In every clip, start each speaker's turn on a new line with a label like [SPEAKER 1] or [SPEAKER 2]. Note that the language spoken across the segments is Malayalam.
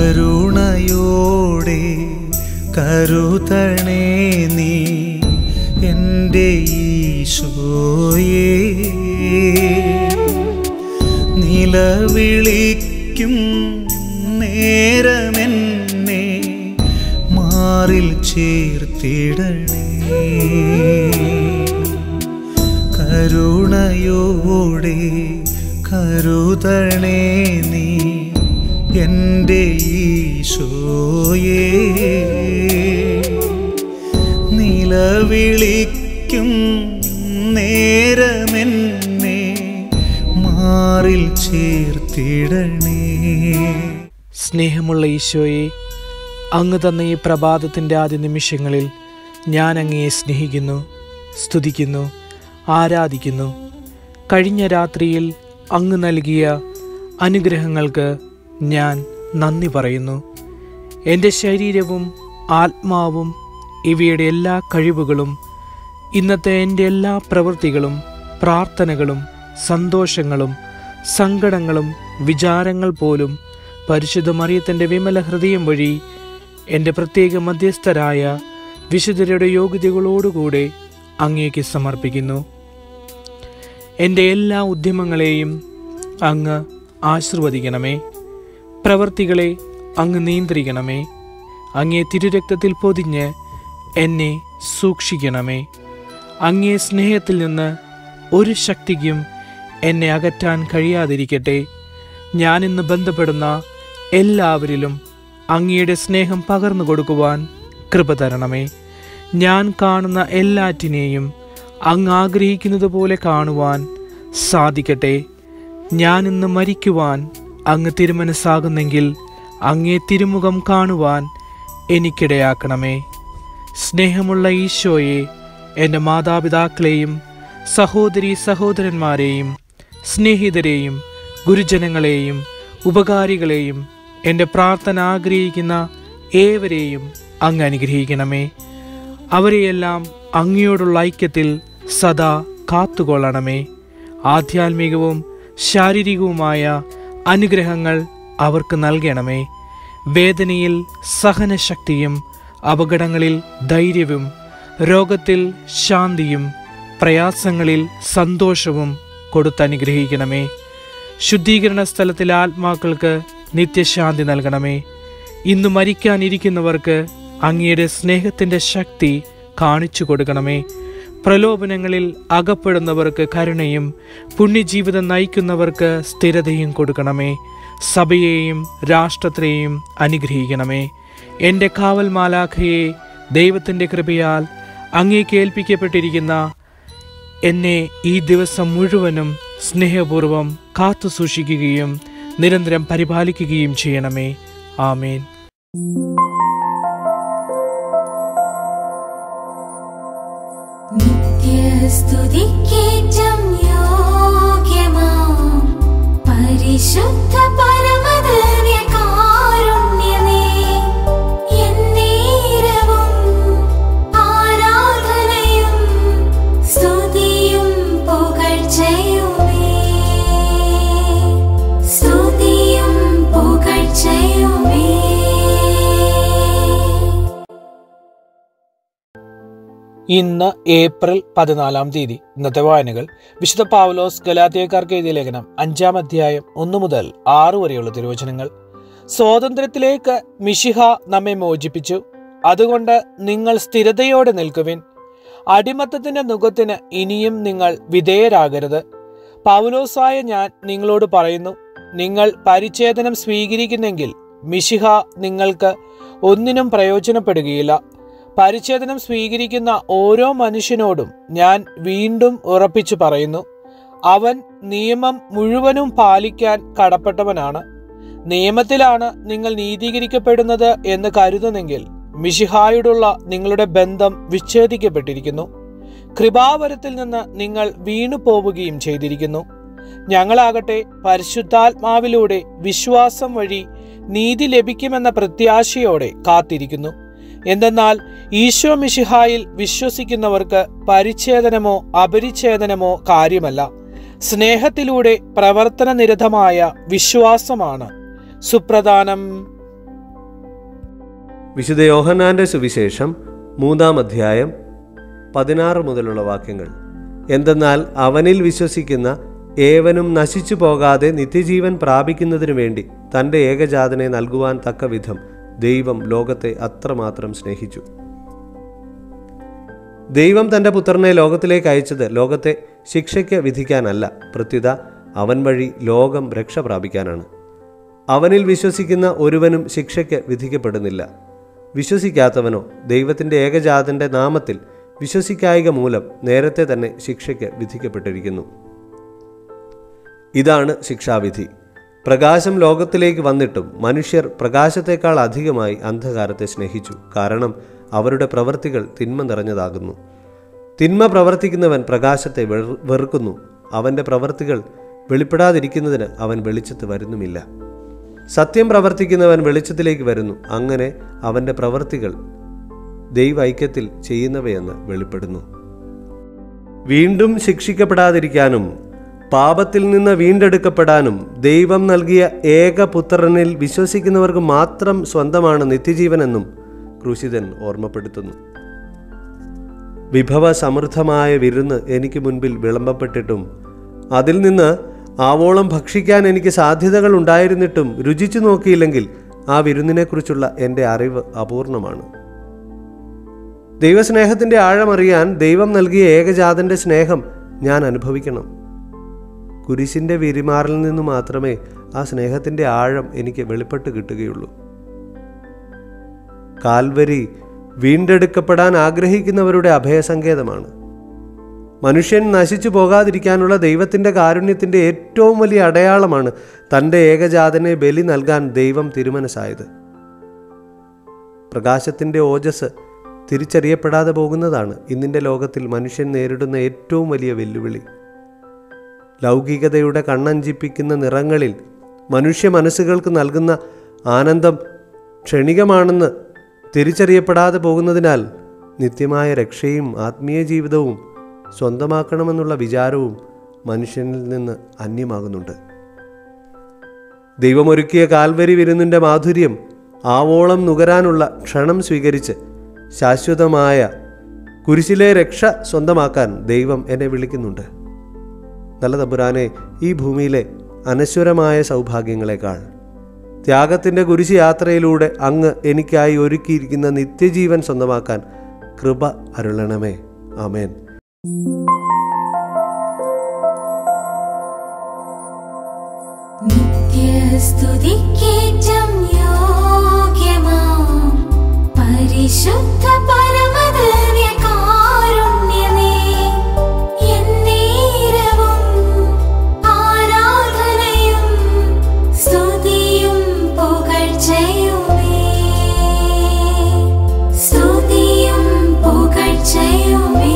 [SPEAKER 1] കരുണയോടെ കരുതണേ നീ എൻ്റെ ഈശോയേ നിലവിളിക്കും നേരമെന്നെ മാറിൽ ചേർത്തിടണേ കരുണയോടെ കരുതണേ നീ എൻ്റെ ഈശോയേ നിലവിളിക്കും നേരമെന്നെ മാറിൽ ചേർത്തിടണേ
[SPEAKER 2] സ്നേഹമുള്ള ഈശോയെ അങ്ങ് തന്ന ഈ പ്രഭാതത്തിൻ്റെ ആദ്യ നിമിഷങ്ങളിൽ ഞാൻ അങ്ങയെ സ്നേഹിക്കുന്നു സ്തുതിക്കുന്നു ആരാധിക്കുന്നു കഴിഞ്ഞ രാത്രിയിൽ അങ്ങ് നൽകിയ അനുഗ്രഹങ്ങൾക്ക് ഞാൻ നന്ദി പറയുന്നു എൻ്റെ ശരീരവും ആത്മാവും ഇവയുടെ എല്ലാ കഴിവുകളും ഇന്നത്തെ എൻ്റെ എല്ലാ പ്രവൃത്തികളും പ്രാർത്ഥനകളും സന്തോഷങ്ങളും സങ്കടങ്ങളും വിചാരങ്ങൾ പോലും പരിശുദ്ധ മറിയത്തിൻ്റെ വിമല ഹൃദയം വഴി എൻ്റെ പ്രത്യേക മധ്യസ്ഥരായ വിശുദ്ധരുടെ യോഗ്യതകളോടുകൂടെ അങ്ങേക്ക് സമർപ്പിക്കുന്നു എൻ്റെ എല്ലാ ഉദ്യമങ്ങളെയും അങ്ങ് ആശീർവദിക്കണമേ പ്രവർത്തികളെ അങ്ങ് നിയന്ത്രിക്കണമേ അങ്ങേ തിരുരക്തത്തിൽ പൊതിഞ്ഞ് എന്നെ സൂക്ഷിക്കണമേ അങ്ങേ സ്നേഹത്തിൽ നിന്ന് ഒരു ശക്തിക്കും എന്നെ അകറ്റാൻ കഴിയാതിരിക്കട്ടെ ഞാനിന്ന് ബന്ധപ്പെടുന്ന എല്ലാവരിലും അങ്ങയുടെ സ്നേഹം പകർന്നു കൊടുക്കുവാൻ കൃപ തരണമേ ഞാൻ കാണുന്ന എല്ലാറ്റിനെയും അങ്ങ് ആഗ്രഹിക്കുന്നത് പോലെ കാണുവാൻ സാധിക്കട്ടെ ഞാൻ ഇന്ന് മരിക്കുവാൻ അങ്ങ് തിരുമനസ്സാകുന്നെങ്കിൽ അങ്ങേ തിരുമുഖം കാണുവാൻ എനിക്കിടയാക്കണമേ സ്നേഹമുള്ള ഈശോയെ എൻ്റെ മാതാപിതാക്കളെയും സഹോദരി സഹോദരന്മാരെയും സ്നേഹിതരെയും ഗുരുജനങ്ങളെയും ഉപകാരികളെയും എൻ്റെ പ്രാർത്ഥന ആഗ്രഹിക്കുന്ന ഏവരെയും അങ്ങ് അനുഗ്രഹിക്കണമേ അവരെയെല്ലാം അങ്ങയോടുള്ള ഐക്യത്തിൽ സദാ കാത്തുകൊള്ളണമേ ആധ്യാത്മികവും ശാരീരികവുമായ അനുഗ്രഹങ്ങൾ അവർക്ക് നൽകണമേ വേദനയിൽ സഹനശക്തിയും അപകടങ്ങളിൽ ധൈര്യവും രോഗത്തിൽ ശാന്തിയും പ്രയാസങ്ങളിൽ സന്തോഷവും കൊടുത്തനുഗ്രഹിക്കണമേ ശുദ്ധീകരണ സ്ഥലത്തിലെ ആത്മാക്കൾക്ക് നിത്യശാന്തി നൽകണമേ ഇന്ന് മരിക്കാനിരിക്കുന്നവർക്ക് അങ്ങയുടെ സ്നേഹത്തിൻ്റെ ശക്തി കാണിച്ചു കൊടുക്കണമേ പ്രലോഭനങ്ങളിൽ അകപ്പെടുന്നവർക്ക് കരുണയും പുണ്യജീവിതം നയിക്കുന്നവർക്ക് സ്ഥിരതയും കൊടുക്കണമേ സഭയെയും രാഷ്ട്രത്തെയും അനുഗ്രഹിക്കണമേ എൻ്റെ കാവൽ മാലാഖയെ ദൈവത്തിൻ്റെ കൃപയാൽ അങ്ങേക്ക് ഏൽപ്പിക്കപ്പെട്ടിരിക്കുന്ന എന്നെ ഈ ദിവസം മുഴുവനും സ്നേഹപൂർവം കാത്തു സൂക്ഷിക്കുകയും നിരന്തരം പരിപാലിക്കുകയും ചെയ്യണമേ ആമേൻ
[SPEAKER 3] നിത്യസ്തുതിക്കേറ്റം യോഗ്യമാം പരിശുദ്ധ പരമധന്യകാരുണ്യമേ, എന്നേരവും ആരാധനയും സ്തുതിയും പുകഴ്ചയുമേ. സ്തുതിയും പുകഴ്ചയുമേ
[SPEAKER 2] ഇന്ന് ഏപ്രിൽ പതിനാലാം തീയതി ഇന്നത്തെ വായനകൾ വിശുദ്ധ പാവലോസ് ഗലാത്തിയക്കാർക്ക് എഴുതിയ ലേഖനം അഞ്ചാം അധ്യായം ഒന്നു മുതൽ ആറ് വരെയുള്ള തിരുവചനങ്ങൾ സ്വാതന്ത്ര്യത്തിലേക്ക് മിഷിഹ നമ്മെ മോചിപ്പിച്ചു അതുകൊണ്ട് നിങ്ങൾ സ്ഥിരതയോടെ നിൽക്കുവിൻ അടിമത്തത്തിന്റെ നുഖത്തിന് ഇനിയും നിങ്ങൾ വിധേയരാകരുത് പൗലോസായ ഞാൻ നിങ്ങളോട് പറയുന്നു നിങ്ങൾ പരിച്ഛേദനം സ്വീകരിക്കുന്നെങ്കിൽ മിഷിഹ നിങ്ങൾക്ക് ഒന്നിനും പ്രയോജനപ്പെടുകയില്ല പരിച്ഛേദനം സ്വീകരിക്കുന്ന ഓരോ മനുഷ്യനോടും ഞാൻ വീണ്ടും ഉറപ്പിച്ചു പറയുന്നു അവൻ നിയമം മുഴുവനും പാലിക്കാൻ കടപ്പെട്ടവനാണ് നിയമത്തിലാണ് നിങ്ങൾ നീതീകരിക്കപ്പെടുന്നത് എന്ന് കരുതുന്നെങ്കിൽ മിഷിഹായോടുള്ള നിങ്ങളുടെ ബന്ധം വിച്ഛേദിക്കപ്പെട്ടിരിക്കുന്നു കൃപാവരത്തിൽ നിന്ന് നിങ്ങൾ വീണു പോവുകയും ചെയ്തിരിക്കുന്നു ഞങ്ങളാകട്ടെ പരിശുദ്ധാത്മാവിലൂടെ വിശ്വാസം വഴി നീതി ലഭിക്കുമെന്ന പ്രത്യാശയോടെ കാത്തിരിക്കുന്നു എന്തെന്നാൽ ഈശോ മിഷിഹായിൽ വിശ്വസിക്കുന്നവർക്ക് പരിച്ഛേദനമോ അപരിച്ഛേദനമോ കാര്യമല്ല സ്നേഹത്തിലൂടെ പ്രവർത്തന നിരതമായ വിശ്വാസമാണ് സുപ്രധാനം
[SPEAKER 4] വിശുദ്ധ യോഹന്നാന്റെ സുവിശേഷം മൂന്നാം അധ്യായം പതിനാറ് മുതലുള്ള വാക്യങ്ങൾ എന്തെന്നാൽ അവനിൽ വിശ്വസിക്കുന്ന ഏവനും നശിച്ചു പോകാതെ നിത്യജീവൻ പ്രാപിക്കുന്നതിനു വേണ്ടി തൻ്റെ ഏകജാതനെ നൽകുവാൻ തക്ക വിധം ദൈവം ലോകത്തെ അത്രമാത്രം സ്നേഹിച്ചു ദൈവം തൻ്റെ പുത്രനെ ലോകത്തിലേക്ക് അയച്ചത് ലോകത്തെ ശിക്ഷയ്ക്ക് വിധിക്കാനല്ല പ്രത്യുത അവൻ വഴി ലോകം രക്ഷ പ്രാപിക്കാനാണ് അവനിൽ വിശ്വസിക്കുന്ന ഒരുവനും ശിക്ഷയ്ക്ക് വിധിക്കപ്പെടുന്നില്ല വിശ്വസിക്കാത്തവനോ ദൈവത്തിൻ്റെ ഏകജാതൻ്റെ നാമത്തിൽ വിശ്വസിക്കായിക മൂലം നേരത്തെ തന്നെ ശിക്ഷയ്ക്ക് വിധിക്കപ്പെട്ടിരിക്കുന്നു ഇതാണ് ശിക്ഷാവിധി പ്രകാശം ലോകത്തിലേക്ക് വന്നിട്ടും മനുഷ്യർ പ്രകാശത്തെക്കാൾ അധികമായി അന്ധകാരത്തെ സ്നേഹിച്ചു കാരണം അവരുടെ പ്രവൃത്തികൾ തിന്മ നിറഞ്ഞതാകുന്നു തിന്മ പ്രവർത്തിക്കുന്നവൻ പ്രകാശത്തെ വെറു- വെറുക്കുന്നു അവൻ്റെ പ്രവൃത്തികൾ വെളിപ്പെടാതിരിക്കുന്നതിന് അവൻ വെളിച്ചത്ത് വരുന്നുമില്ല സത്യം പ്രവർത്തിക്കുന്നവൻ വെളിച്ചത്തിലേക്ക് വരുന്നു അങ്ങനെ അവൻ്റെ പ്രവൃത്തികൾ ദൈവ ഐക്യത്തിൽ ചെയ്യുന്നവയെന്ന് വെളിപ്പെടുന്നു വീണ്ടും ശിക്ഷിക്കപ്പെടാതിരിക്കാനും പാപത്തിൽ നിന്ന് വീണ്ടെടുക്കപ്പെടാനും ദൈവം നൽകിയ ഏകപുത്രനിൽ വിശ്വസിക്കുന്നവർക്ക് മാത്രം സ്വന്തമാണ് നിത്യജീവനെന്നും ക്രൂശിതൻ ഓർമ്മപ്പെടുത്തുന്നു വിഭവ സമൃദ്ധമായ വിരുന്ന് എനിക്ക് മുൻപിൽ വിളമ്പപ്പെട്ടിട്ടും അതിൽ നിന്ന് ആവോളം ഭക്ഷിക്കാൻ എനിക്ക് സാധ്യതകൾ ഉണ്ടായിരുന്നിട്ടും രുചിച്ചു നോക്കിയില്ലെങ്കിൽ ആ വിരുന്നിനെക്കുറിച്ചുള്ള എൻ്റെ അറിവ് അപൂർണമാണ് ദൈവസ്നേഹത്തിൻ്റെ ആഴമറിയാൻ ദൈവം നൽകിയ ഏകജാതൻ്റെ സ്നേഹം ഞാൻ അനുഭവിക്കണം കുരിശിൻ്റെ വിരിമാറിൽ നിന്ന് മാത്രമേ ആ സ്നേഹത്തിൻ്റെ ആഴം എനിക്ക് വെളിപ്പെട്ട് കിട്ടുകയുള്ളൂ കാൽവരി വീണ്ടെടുക്കപ്പെടാൻ ആഗ്രഹിക്കുന്നവരുടെ അഭയസങ്കേതമാണ് മനുഷ്യൻ നശിച്ചു പോകാതിരിക്കാനുള്ള ദൈവത്തിൻ്റെ കാരുണ്യത്തിൻ്റെ ഏറ്റവും വലിയ അടയാളമാണ് തൻ്റെ ഏകജാതനെ ബലി നൽകാൻ ദൈവം തിരുമനസായത് പ്രകാശത്തിൻ്റെ ഓജസ് തിരിച്ചറിയപ്പെടാതെ പോകുന്നതാണ് ഇന്നിൻ്റെ ലോകത്തിൽ മനുഷ്യൻ നേരിടുന്ന ഏറ്റവും വലിയ വെല്ലുവിളി ലൗകികതയുടെ കണ്ണഞ്ചിപ്പിക്കുന്ന നിറങ്ങളിൽ മനുഷ്യ മനസ്സുകൾക്ക് നൽകുന്ന ആനന്ദം ക്ഷണികമാണെന്ന് തിരിച്ചറിയപ്പെടാതെ പോകുന്നതിനാൽ നിത്യമായ രക്ഷയും ആത്മീയ ജീവിതവും സ്വന്തമാക്കണമെന്നുള്ള വിചാരവും മനുഷ്യനിൽ നിന്ന് അന്യമാകുന്നുണ്ട് ദൈവമൊരുക്കിയ കാൽവരി വിരുന്നിൻ്റെ മാധുര്യം ആവോളം നുകരാനുള്ള ക്ഷണം സ്വീകരിച്ച് ശാശ്വതമായ കുരിശിലെ രക്ഷ സ്വന്തമാക്കാൻ ദൈവം എന്നെ വിളിക്കുന്നുണ്ട് നല്ല തമ്പുരാനെ ഈ ഭൂമിയിലെ അനശ്വരമായ സൗഭാഗ്യങ്ങളെക്കാൾ ത്യാഗത്തിൻ്റെ കുരിശ് യാത്രയിലൂടെ അങ്ങ് എനിക്കായി ഒരുക്കിയിരിക്കുന്ന നിത്യജീവൻ സ്വന്തമാക്കാൻ കൃപ അരുളണമേ ആമേൻ
[SPEAKER 3] നിത്യസ്തുതിക്കേറ്റം യോഗ്യമാം പരിശുദ്ധ പരമദിവ്യകാരുണ്യമേ, എന്നേരവും ആരാധനയും സ്തുതിയും പുകഴ്ചയുമേ. സ്തുതിയും പുകഴ്ചയുമേ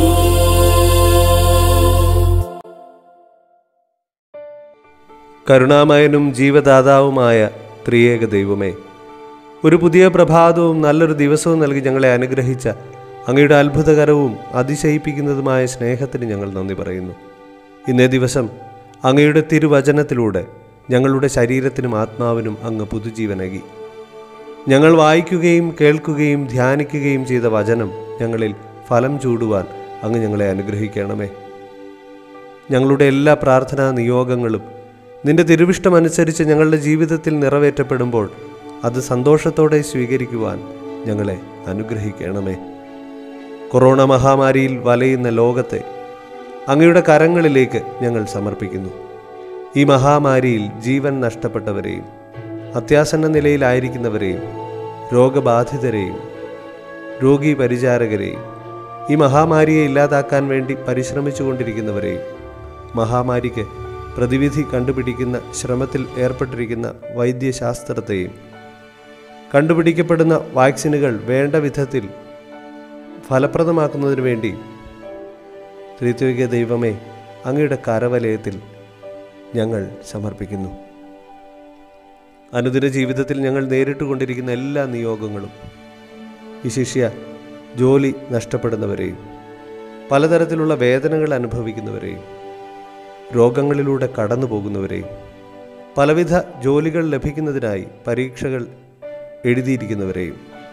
[SPEAKER 4] കരുണാമയനും ജീവദാതാവുമായ ത്രിയേക ദൈവമേ ഒരു പുതിയ പ്രഭാതവും നല്ലൊരു ദിവസവും നൽകി ഞങ്ങളെ അനുഗ്രഹിച്ച അങ്ങയുടെ അത്ഭുതകരവും അതിശയിപ്പിക്കുന്നതുമായ സ്നേഹത്തിന് ഞങ്ങൾ നന്ദി പറയുന്നു ഇന്നേ ദിവസം അങ്ങയുടെ തിരുവചനത്തിലൂടെ ഞങ്ങളുടെ ശരീരത്തിനും ആത്മാവിനും അങ്ങ് പുതുജീവനകി ഞങ്ങൾ വായിക്കുകയും കേൾക്കുകയും ധ്യാനിക്കുകയും ചെയ്ത വചനം ഞങ്ങളിൽ ഫലം ചൂടുവാൻ അങ്ങ് ഞങ്ങളെ അനുഗ്രഹിക്കണമേ ഞങ്ങളുടെ എല്ലാ പ്രാർത്ഥനാ നിയോഗങ്ങളും നിന്റെ തിരുവിഷ്ടമനുസരിച്ച് ഞങ്ങളുടെ ജീവിതത്തിൽ നിറവേറ്റപ്പെടുമ്പോൾ അത് സന്തോഷത്തോടെ സ്വീകരിക്കുവാൻ ഞങ്ങളെ അനുഗ്രഹിക്കണമേ കൊറോണ മഹാമാരിയിൽ വലയുന്ന ലോകത്തെ അങ്ങയുടെ കരങ്ങളിലേക്ക് ഞങ്ങൾ സമർപ്പിക്കുന്നു ഈ മഹാമാരിയിൽ ജീവൻ നഷ്ടപ്പെട്ടവരെയും അത്യാസന്ന നിലയിലായിരിക്കുന്നവരെയും രോഗബാധിതരെയും രോഗി പരിചാരകരെയും ഈ മഹാമാരിയെ ഇല്ലാതാക്കാൻ വേണ്ടി പരിശ്രമിച്ചുകൊണ്ടിരിക്കുന്നവരെയും മഹാമാരിക്ക് പ്രതിവിധി കണ്ടുപിടിക്കുന്ന ശ്രമത്തിൽ ഏർപ്പെട്ടിരിക്കുന്ന വൈദ്യശാസ്ത്രത്തെയും കണ്ടുപിടിക്കപ്പെടുന്ന വാക്സിനുകൾ വേണ്ട വിധത്തിൽ ഫലപ്രദമാക്കുന്നതിന് വേണ്ടി ത്രിത്വിക ദൈവമേ അങ്ങയുടെ കരവലയത്തിൽ ഞങ്ങൾ സമർപ്പിക്കുന്നു അനുദിന ജീവിതത്തിൽ ഞങ്ങൾ നേരിട്ട് കൊണ്ടിരിക്കുന്ന എല്ലാ നിയോഗങ്ങളും വിശിഷ്യ ജോലി നഷ്ടപ്പെടുന്നവരെയും പലതരത്തിലുള്ള വേദനകൾ അനുഭവിക്കുന്നവരെയും രോഗങ്ങളിലൂടെ കടന്നു പോകുന്നവരെയും പലവിധ ജോലികൾ ലഭിക്കുന്നതിനായി പരീക്ഷകൾ എഴുതിയിരിക്കുന്നവരെയും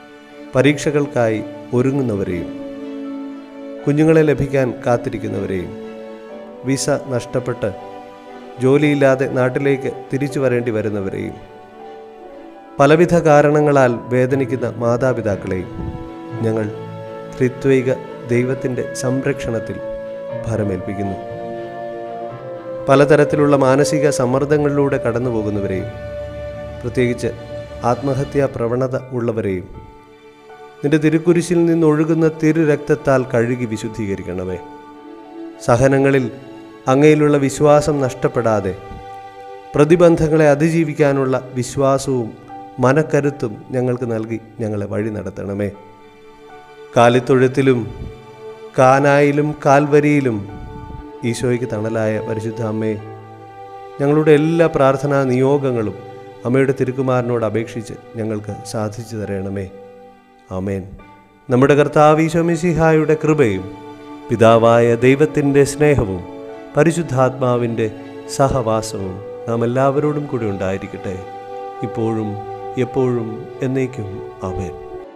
[SPEAKER 4] പരീക്ഷകൾക്കായി ഒരുങ്ങുന്നവരെയും കുഞ്ഞുങ്ങളെ ലഭിക്കാൻ കാത്തിരിക്കുന്നവരെയും വിസ നഷ്ടപ്പെട്ട് ജോലിയില്ലാതെ നാട്ടിലേക്ക് തിരിച്ചു വരേണ്ടി വരുന്നവരെയും പലവിധ കാരണങ്ങളാൽ വേദനിക്കുന്ന മാതാപിതാക്കളെയും ഞങ്ങൾ ത്രിത്വൈക ദൈവത്തിൻ്റെ സംരക്ഷണത്തിൽ ഭരമേൽപ്പിക്കുന്നു പലതരത്തിലുള്ള മാനസിക സമ്മർദ്ദങ്ങളിലൂടെ കടന്നു പോകുന്നവരെയും പ്രത്യേകിച്ച് ആത്മഹത്യാ പ്രവണത ഉള്ളവരെയും നിന്റെ തിരുക്കുരിശിൽ നിന്നൊഴുകുന്ന തിരുരക്തത്താൽ കഴുകി വിശുദ്ധീകരിക്കണമേ സഹനങ്ങളിൽ അങ്ങയിലുള്ള വിശ്വാസം നഷ്ടപ്പെടാതെ പ്രതിബന്ധങ്ങളെ അതിജീവിക്കാനുള്ള വിശ്വാസവും മനക്കരുത്തും ഞങ്ങൾക്ക് നൽകി ഞങ്ങളെ വഴി നടത്തണമേ കാലിത്തൊഴുത്തിലും കാനായിലും കാൽവരിയിലും ഈശോയ്ക്ക് തണലായ പരിശുദ്ധ അമ്മേ ഞങ്ങളുടെ എല്ലാ പ്രാർത്ഥനാ നിയോഗങ്ങളും അമ്മയുടെ തിരുക്കുമാരനോട് അപേക്ഷിച്ച് ഞങ്ങൾക്ക് സാധിച്ചു തരണമേ ആമേൻ നമ്മുടെ കർത്താവ് ഈശോമിസിഹായുടെ കൃപയും പിതാവായ ദൈവത്തിൻ്റെ സ്നേഹവും പരിശുദ്ധാത്മാവിൻ്റെ സഹവാസവും നാം എല്ലാവരോടും കൂടി ഉണ്ടായിരിക്കട്ടെ ഇപ്പോഴും എപ്പോഴും എന്നേക്കും ആമേൻ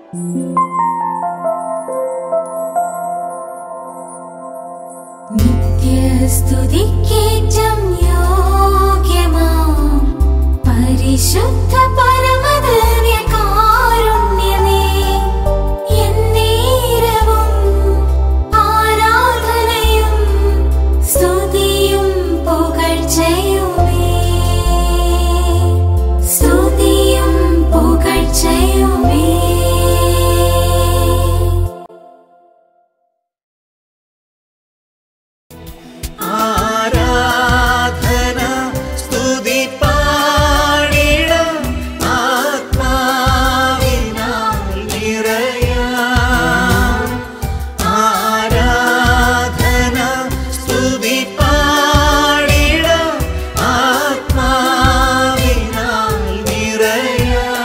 [SPEAKER 3] നിത്യസ്തുതിക്കേറ്റം യോഗ്യമാം പരിശുദ്ധ പരമദിവ്യകാരുണ്യമേ, എന്നേരവും ആരാധനയും സ്തുതിയും പുകഴ്ചയുമേ. സ്തുതിയും പുകഴ്ചയുമേ
[SPEAKER 1] ആരാധന സ്തുതി പാടിടം ആത്മാവിനാൽ നിറയാം ആരാധന സ്തുതി പാടിടം ആത്മാവിനാൽ നിറയാം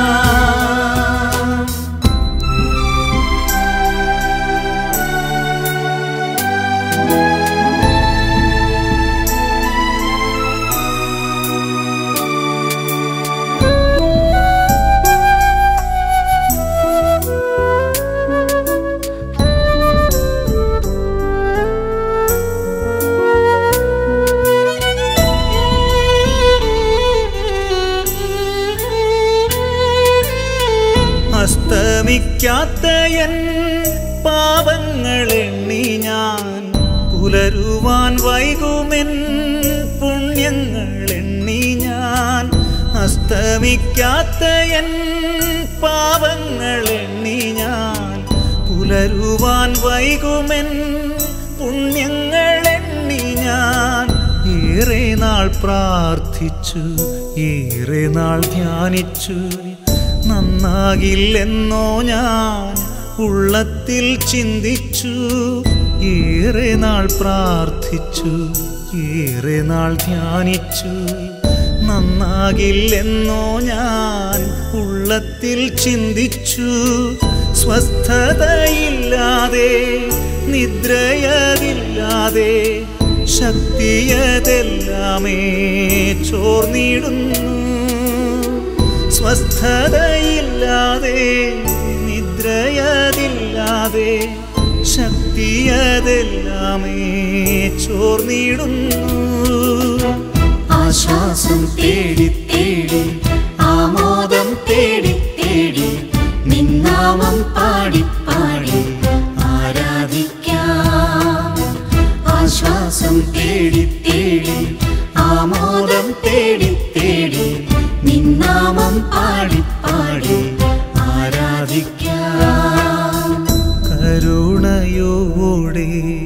[SPEAKER 1] അസ്തമിക്കാത്ത എൻ പാപങ്ങൾ എണ്ണി ഞാൻ പുലരുവാൻ വൈകുമെൻ പുണ്യങ്ങൾ എണ്ണി ഞാൻ അസ്തമിക്കാത്ത എൻ പാപങ്ങൾ എണ്ണി ഞാൻ പുലരുവാൻ വൈകുമെൻ പുണ്യങ്ങൾ എണ്ണി ഞാൻ ഏറെ നാൾ പ്രാർത്ഥിച്ചു ഏറെ നാൾ ധ്യാനിച്ചു നന്നാകില്ലെന്നോ ഞാൻ ഉള്ളത്തിൽ ചിന്തിച്ചു ഏറെ നാൾ പ്രാർത്ഥിച്ചു ഏറെ നാൾ ധ്യാനിച്ചു നന്നാകില്ലെന്നോ ഞാൻ ഉള്ളത്തിൽ ചിന്തിച്ചു സ്വസ്ഥതയില്ലാതെ നിദ്രയതില്ലാതെ ശക്തിയതെല്ലാമേ ചോർന്നിടുന്നു സ്വസ്ഥതയില്ലാതെ നിദ്രയതില്ലാതെ ശക്തിയതെല്ലാമേ ചോർന്നിടുന്നു ആശ്വാസം തേടി തേടി ആമോദം തേടി തേടി നിന്നാമം പാടി പാടി ആരാധിക്കാം ആശ്വാസം തേടി തേടി ആമോദം തേടി തേടി നിന്നാമം പാടി പാടി ആരാധിക്കാം കരുണയോടെ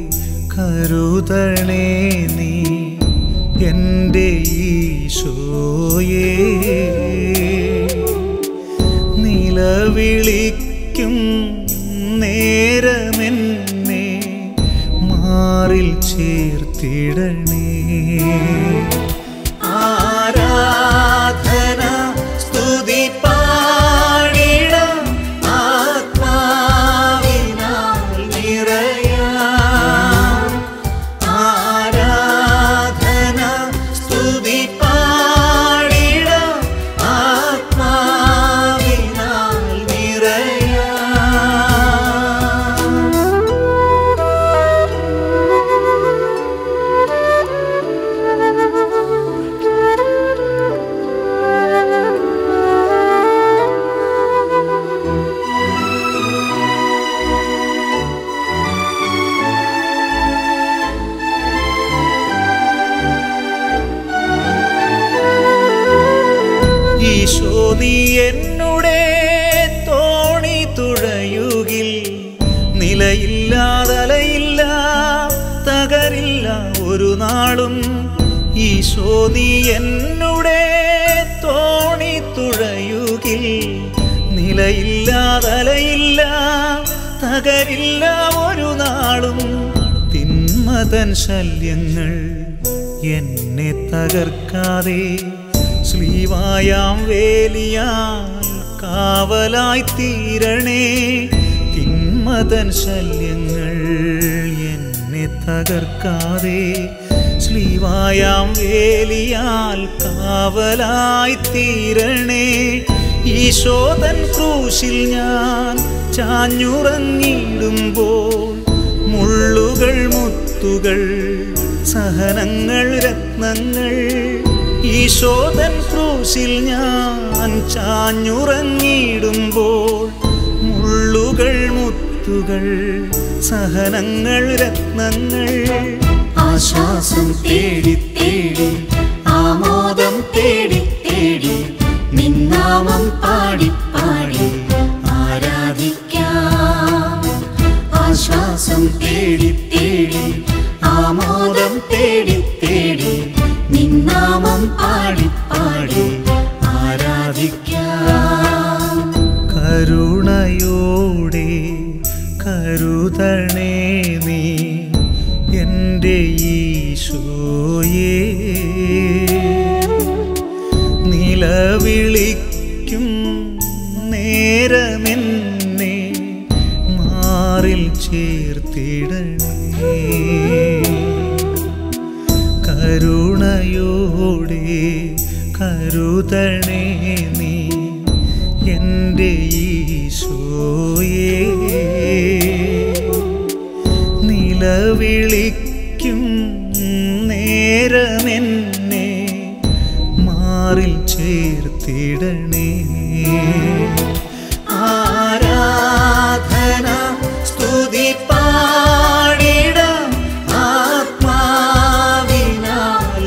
[SPEAKER 1] കരുതണേ നീ എൻ്റെ ഈശോയേ നിലവിളിക്കും നേരമെന്നെ മാറിൽ ചേർത്തിടണേ ആരാധന സ്തുതി പാടിടം ആത്മാവിനാൽ നിറയാം ആരാധന സ്തുതി പാടിടം ആത്മാവിനാൽ നിറയാം ഈശോതി എന്നുടെ തോണി തുഴയുകിൽ നിലയില്ലാതലയില്ല തകരില്ല ഒരു നാളും ഈശോതി എന്നുടെ തോണി തുഴയുകിൽ നിലയില്ലാതലയില്ല തകരില്ല ഒരു നാളും തിന്മതൻ ശല്യങ്ങൾ എന്നെ തകർക്കാതെ ശ്ലീവായാം വേലിയാൽ കാവലായി തീരണേ തിന്മതൻ ശല്യങ്ങൾ എന്നെ തകർക്കാതെ ശ്ലീവായാം വേലിയാൽ കാവലായി തീരണേ ഈശോതൻ ക്രൂശിൽ ഞാൻ ചാഞ്ഞുറങ്ങിടുമ്പോൾ മുള്ളുകൾ മുത്തുകൾ സഹനങ്ങൾ രത്നങ്ങൾ ഈശോതൻ ക്രൂശിൽ ഞാൻ ചാഞ്ഞുറങ്ങിടുമ്പോൾ മുള്ളുകൾ മുത്തുകൾ സഹനങ്ങൾ രത്നങ്ങൾ ആശ്വാസം തേടി തേടി ആമോദം തേടി തേടി നിന്നാമം പാടി പാടി ആരാധിക്കാം ആശ്വാസം തേടി തേടി ആമോദം തേടി തേടി നിന്നാമം പാടി പാടി ആരാധിക്കാം കരുണയോടെ കരുതണേ നീ എൻ്റെ ഈശോയേ നിലവിളിക്കും നേരമെന്നെ മാറിൽ ചേർത്തിടണേ കരുണയോടെ കരുതണേ നീ എൻ്റെ ഈശോയേ നിലവിളിക്കും നേരമെന്നെ മാറിൽ ചേർത്തിടണേ ആരാധന സ്തുതി പാടിടം ആത്മാവിനാൽ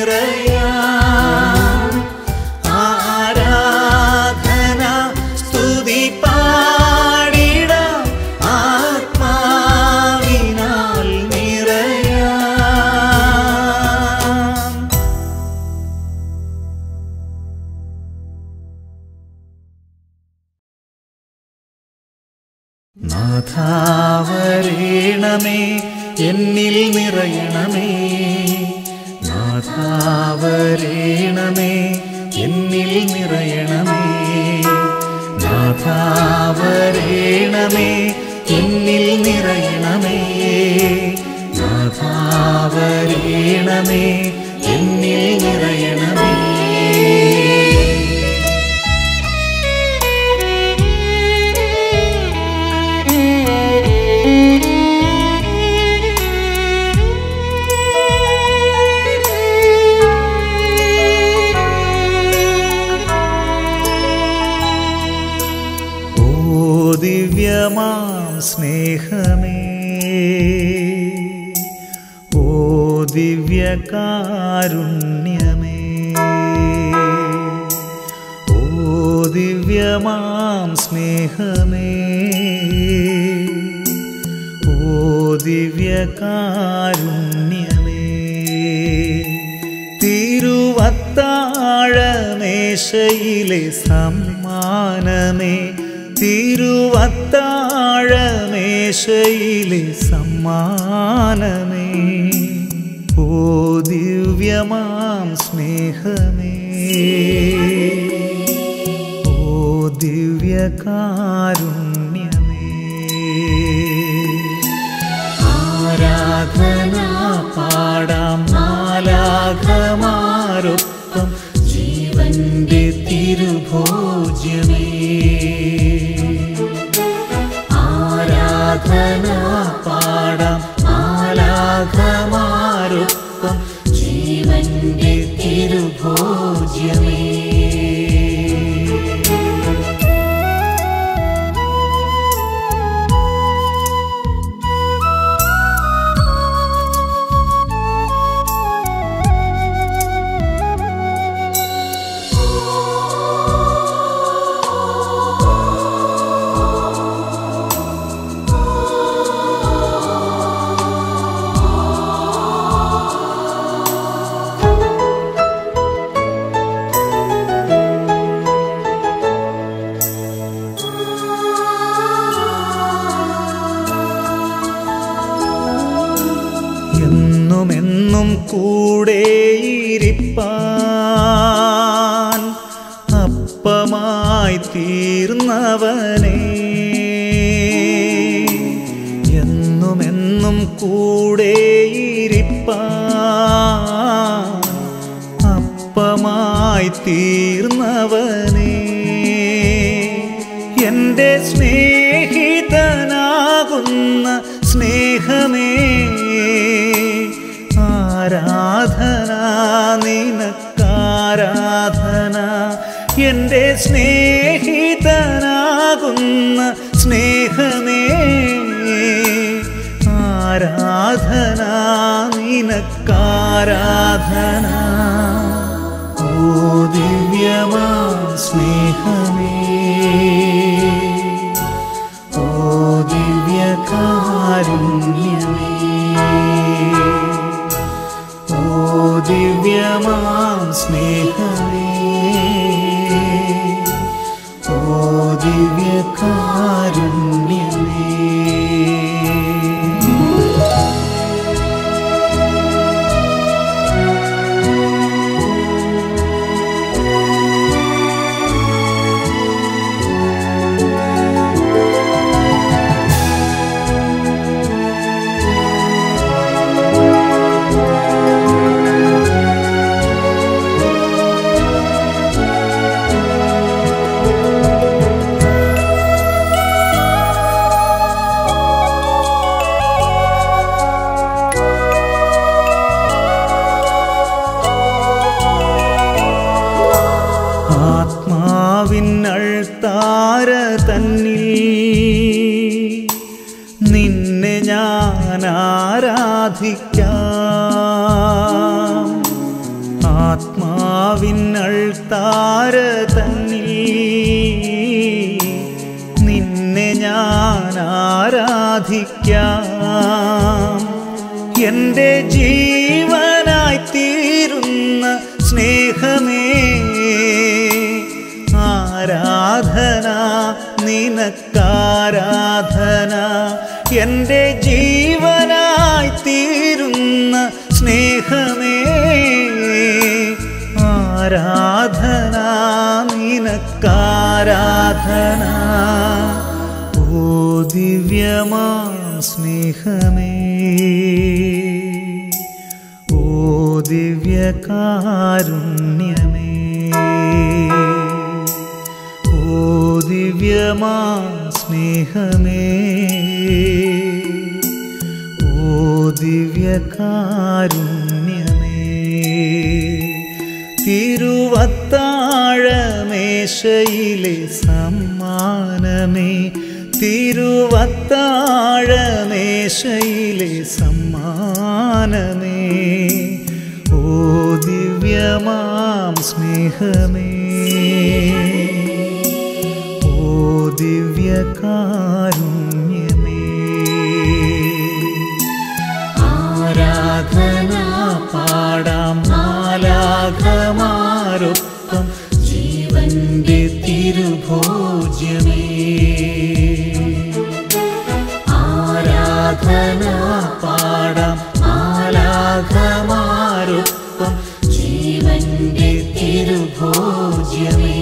[SPEAKER 1] നിറയാം ആരാധന സ്തുതി പാടിടം ആത്മാവിനാൽ നിറയാം നാഥാവരേണമേ എന്നിൽ നിറയണമേ നാഥാവരേണമേ എന്നിൽ നിറയണമേ നാഥാവരേണമേ എന്നിൽ നിറയണമേ നാഥാവരേണമേ എന്നിൽ നിറയണമേ ഓ ദിവ്യമാം സ്നേഹമേ ഓ ദിവ്യകാരുണ്യമേ ഓ ദിവ്യമാം സ്നേഹമേ ഓ ദിവ്യകാരുണ്യമേ തിരുവത്താഴമേശയിലെ സമ്മാനമേ തിരുവത്താഴമേശയിലെ സമ്മാനമേ ഓ ദിവ്യമാം സ്നേഹമേ ഓ ദിവ്യകാരുണ്യമേ ആരാധന പാടാം മാലാഖമാരൊപ്പം ജീവന്റെ തിരുഭോജ്യമേ ആരാധന പാടാം മാലാഖമാരൊപ്പം ജീവന്റെ തിരുഭോജ്യമേ
[SPEAKER 3] ഓ
[SPEAKER 1] എന്നുമെന്നും കൂടെയിരിപ്പാൻ അപ്പമായി തീർന്നവനേ എന്നുമെന്നും കൂടെയിരിപ്പാൻ അപ്പമായി തീർന്നവനേ എൻ്റെ സ്നേഹിതനാകുന്ന സ്നേഹമേ ആരാധന നിനക്കാരാധന എൻ്റെ സ്നേഹിതനാകുന്ന സ്നേഹമേ ആരാധന നിനക്കാരാധന ഓ ദിവ്യമാ സ്നേഹമേ ഓ ദിവ്യകാരുണ്യമേ ഓ ദിവ്യമാം സ്നേഹമേ ഓ ദിവ്യകാരുണ്യമേ ആത്മാവിനൾത്താര തന്നിൽ നിന്നെ ഞാൻ ആരാധിക്കാം ആത്മാവിനൾത്താര തന്നിൽ നിന്നെ ഞാൻ ആരാധിക്കാം എൻ്റെ ജീവനായി തീരുന്ന സ്നേഹമേ ആരാധന നിനക്കാരാധന എൻ്റെ ജീവനായി തീരുന്ന സ്നേഹമേ ആരാധന നിനക്കാരാധന ഓ ദിവ്യമാ സ്നേഹമേ ഓ ദിവ്യകാരുണ്യമേ ഓ ദിവ്യമാ സ്നേഹമേ ഓ ദിവ്യകാരുണ്യമേ തിരുവത്താഴമേശയിലെ സമ്മാനമേ തിരുവത്താഴമേശയിലെ സമ്മാനമേ ഓ ദിവ്യമാം സ്നേഹമേ ഓ ദിവ്യകാരുണ്യമേ ആരാധന പാടാം മാലാഘമാരൊപ്പം ജീവന്റെ തിരുഭോജ്യമേ ആരാധന പാടാം മാലാഘമാരൊപ്പം ജീവന്റെ തിരുഭോജ്യമേ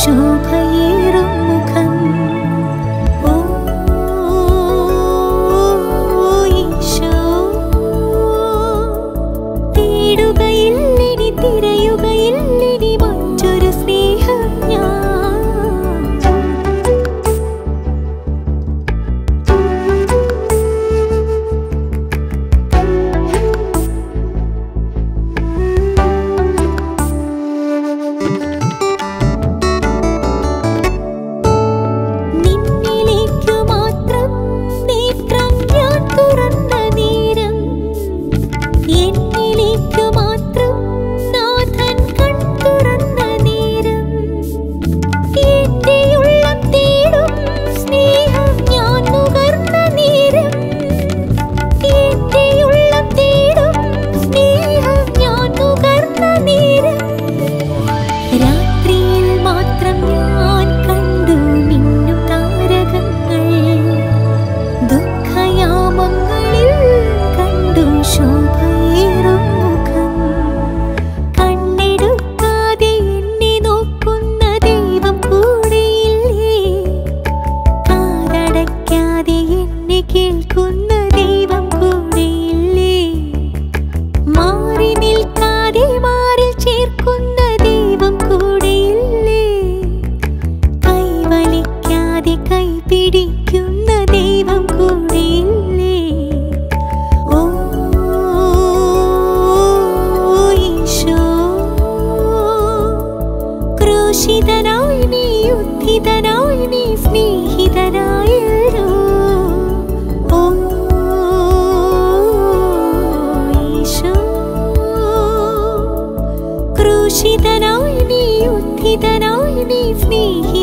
[SPEAKER 3] ശോഭയേറും മുഖം ഓ ഈശോ തേടുകയില്ലിനി തിരയുകയില്ലിനി മറ്റൊരു സ്നേഹം ഞാൻ നിന്നിലേക്കു മാത്രം നേത്രം ഞാൻ തുറന്ന നേരം എന്നിലേക്കു മാത്രം നാഥൻ കൺ തുറന്ന നേരം എന്റെ ഉള്ളം തേടും സ്നേഹം ഞാൻ നുകർന്ന നേരം എന്റെ ഉള്ളം തേടും സ്നേഹം ഞാൻ നുകർന്ന നേരം രാത്രിയിൽ മാത്രം ഞാൻ കണ്ടു മിന്നും താരകങ്ങൾ ദുഃഖയാമങ്ങളിൽ കണ്ടു ശോഭയേറും മുഖം കണ്ണെടുക്കാതെ എന്നെ നോക്കുന്ന ദൈവം കൂടെയില്ലേ കാതടയ്ക്കാതെ എന്നെ കേൾക്കുന്ന ദൈവം കൂടെയില്ലേ മാറി നിൽക്കാതെ മാറിൽ ചേർക്കുന്ന ദൈവം കൂടെയില്ലേ കൈവലിക്കാതെ കൈ പിടിക്കുന്ന ദൈവം കൂടെയില്ലേ ഓ ഈശോ ക്രൂശിതനായി നീ ഉദ്ധിതനായി നീ സ്നേഹിതനായല്ലോ ഓ ഈശോ ക്രൂശിതനായി നീ ഉദ്ധിതനായി നീ സ്നേഹി